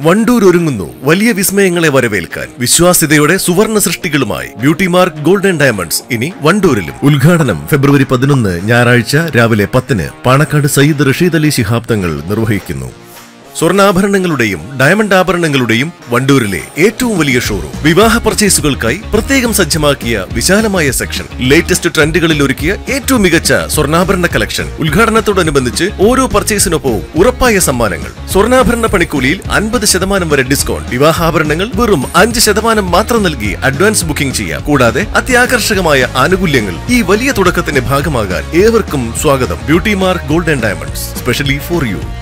വണ്ടൂർ ഒരുങ്ങുന്നു വലിയ വിസ്മയങ്ങളെ വരവേൽക്കാൻ വിശ്വാസ്യതയുടെ സുവർണ സൃഷ്ടികളുമായി ബ്യൂട്ടി മാർക്ക് ഗോൾഡൻ ഡയമണ്ട്സ് ഇനി വണ്ടൂരിലും ഉദ്ഘാടനം ഫെബ്രുവരി പതിനൊന്ന് ഞായറാഴ്ച രാവിലെ പത്തിന് പാണക്കാട് സയ്യിദ് റഷീദ് അലി ശിഹാബ് തങ്ങൾ നിർവഹിക്കുന്നു സ്വർണ്ണാഭരണങ്ങളുടെയും ഡയമണ്ട് ആഭരണങ്ങളുടെയും വണ്ടൂരിലെ ഏറ്റവും വലിയ ഷോറൂം വിവാഹ പർച്ചേസുകൾക്കായി പ്രത്യേകം സജ്ജമാക്കിയ വിശാലമായ സെക്ഷൻ ലേറ്റസ്റ്റ് ട്രെൻഡുകളിൽ ഒരുക്കിയ ഏറ്റവും മികച്ച സ്വർണ്ണാഭരണ കളക്ഷൻ ഉദ്ഘാടനത്തോടനുബന്ധിച്ച് ഓരോ പർച്ചേസിനൊപ്പവും ഉറപ്പായ സമ്മാനങ്ങൾ സ്വർണ്ണാഭരണ പണിക്കൂലിയിൽ അൻപത് ശതമാനം വരെ ഡിസ്കൗണ്ട് വിവാഹാഭരണങ്ങൾ വെറും അഞ്ച് ശതമാനം മാത്രം നൽകി അഡ്വാൻസ് ബുക്കിംഗ് ചെയ്യാം കൂടാതെ അത്യാകർഷകമായ ആനുകൂല്യങ്ങൾ ഈ വലിയ തുടക്കത്തിന്റെ ഭാഗമാകാൻ ഏവർക്കും സ്വാഗതം beauty mark golden diamonds specially for U